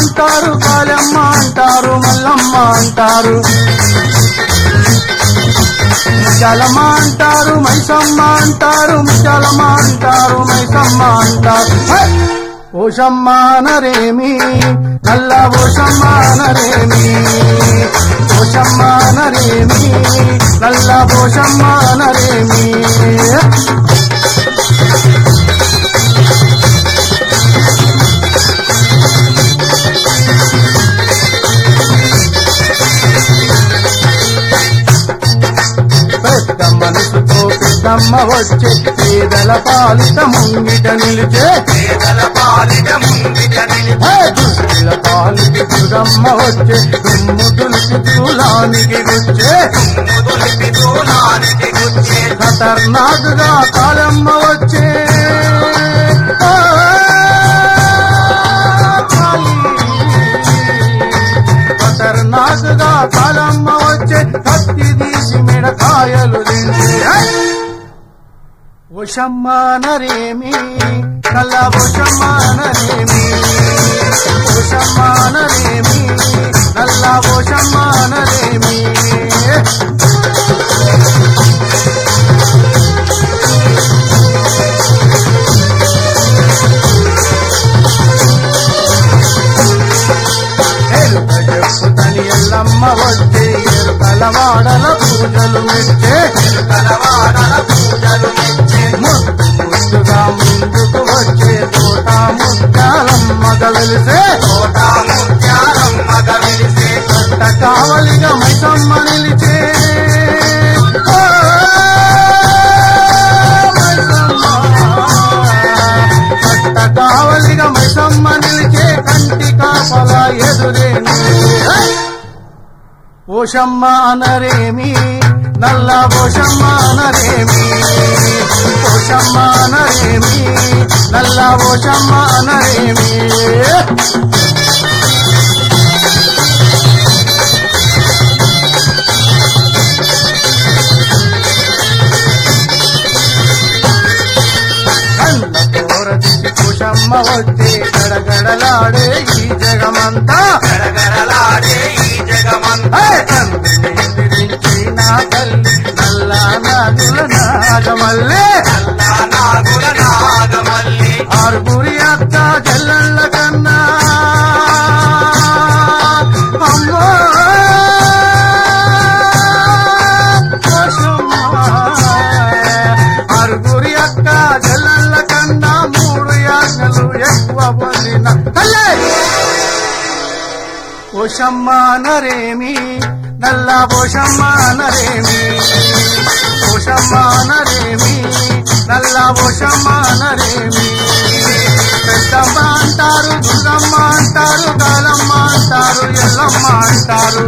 అంటారు కాళమ్మ అంటారు మల్లమ్మ అంటారు ముత్యాలమ్మ అంటారు మైసమ్మ అంటారు ముత్యాలమ్మ అంటారు మైసమ్మ అంటారు హే! ఓషమ్మ నరేమి నల్ల ఓషమ్మ నరేమి ఓషమ్మ నరేమి నల్ల ఓషమ్మ నరేమి పెద్ద మనసుతో పెద్దమ్మ వచ్చే పేదల పాలిట ముంగిట నిలిచే పేదల పాలిట ముంగిట నిలిచి హే! దుష్టుల పాలిటి దురమ్మ వచ్చే దుమ్ము దులిపి దూలానికి గుచ్చే ముదులిపి దూలానికి గుచ్చే ఖతర్నాకుగా కాలమ్మ వచ్చే ఆ, కాళీ. ఖతర్నాకుగా కాలమ్మ వచ్చే కత్తి తీసి మిడకాయలు దించే హై! ఉషమ్మ నరేమి నల్ల ఉషమ్మ నరేమి ఉషమ్మ నరేమి నల్ల ఉషమ్మ నరేమి ఎరుక చెప్పుతని ఎల్లమ్మ వచ్చే ఎరుకల వాడల పూజలు మెచ్చే తలవాడల పూజలు మెచ్చే ముద్దు ముద్దుగా ముందుకు వచ్చే తోట ముత్యాలమ్మ గలిసే తోట ముత్యాలమ్మ గవిలిసే కట్ట కావలిగా మైసమ్మ నిలిచే ఓ, మైసమ్మ. కట్ట కావలిగా మైసమ్మ నిలిచే కంటి కాపల ఎదురే నిలిచే. ఓషమ్మ అనరేమి నల్ల ఓషమ్మ అనరేమి ఓషమ్మ అనరేమి నల్ల ఓషమ్మ అనరేమి కన్న కోరదిసి కుషమ్మ వచ్చే గడగడలాడే ఈ జగమంతా గరగరలాడే ఈ జగమంతా హే! తండ్రిని ఎదిరించి నా తల్లి నల్ల నాగుల నాగమల్లే నల్ల నాగుల నాగమల్లి ఆరుగురి అక్క చెల్లెళ్ళ కన్నా అమ్మో కోసమ్మ. ఆరుగురి అక్క చెల్లెళ్ళ కన్నా మూడు యాజ్ఞలు ఎక్కువ పొందిన తల్లే ఓషమ్మ నరేమి నల్ల ఓషమ్మ నరేమి ఓషమ్మ నరేమి నల్ల ఓషమ్మ నరేమి పెద్దమ్మ అంటారు దుర్గమ్మ అంటారు కాలమ్మ అంటారు ఎల్లమ్మ అంటారు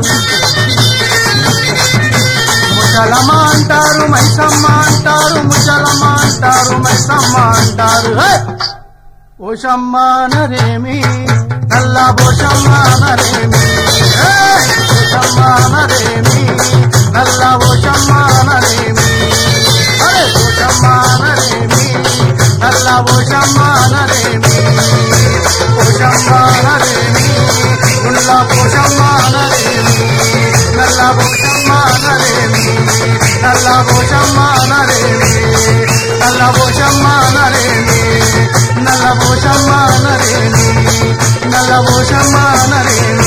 ముసలమ్మ అంటారు మైసమ్మ అంటారు ముసలమ్మ అంటారు మైసమ్మ అంటారు హే! ఓషమ్మ నరేమి నల్ల ఓషమ్మ నరేమి హే! ఓషమ్మ నరేమి నల్ల ఓషమ్మ నరేమి అరే ఓషమ్మ నరేమి నల్ల ఓషమ్మ నరేమి ఓషమ్మ నరేమి ఉల్ల ఓషమ్మ నరేమి నల్ల ఓషమ్మ నరేమి నల్ల ఓషమ్మ నరేమి నల్ల ఓషమ్మ నరేమి నల్ల ఓషమ్మ నరేమి నల్ల ఓషమ్మ నరేమి